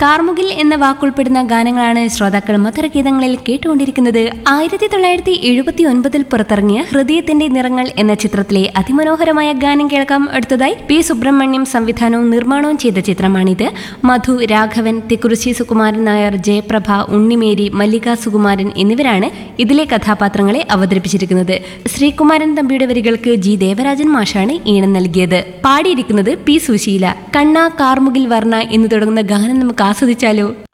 കാർമുകിൽ എന്ന വാക്കുൾപ്പെടുന്ന ഗാനങ്ങളാണ് ശ്രോതാക്കൾ മധുരഗീതങ്ങളിൽ കേട്ടുകൊണ്ടിരിക്കുന്നത് ആയിരത്തി തൊള്ളായിരത്തി എഴുപത്തി ഒൻപതിൽ പുറത്തിറങ്ങിയ ഹൃദയത്തിന്റെ നിറങ്ങൾ എന്ന ചിത്രത്തിലെ അതിമനോഹരമായ ഗാനം കേൾക്കാം അടുത്തതായി പി സുബ്രഹ്മണ്യം സംവിധാനവും നിർമ്മാണവും ചെയ്ത ചിത്രമാണിത് മധു രാഘവൻ തിക്കുറിശി സുകുമാരൻ നായർ ജയപ്രഭ ഉണ്ണിമേരി മല്ലിക സുകുമാരൻ എന്നിവരാണ് ഇതിലെ കഥാപാത്രങ്ങളെ അവതരിപ്പിച്ചിരിക്കുന്നത് ശ്രീകുമാരൻ തമ്പിയുടെ വരികൾക്ക് ജി ദേവരാജൻ മാഷാണ് ഈണം നൽകിയത് പാടിയിരിക്കുന്നത് പി സുശീല കണ്ണ കാർമുകിൽ വർണ്ണ എന്ന് തുടങ്ങുന്ന ഗാനം നമുക്ക് ആസ്വദിച്ചാലോ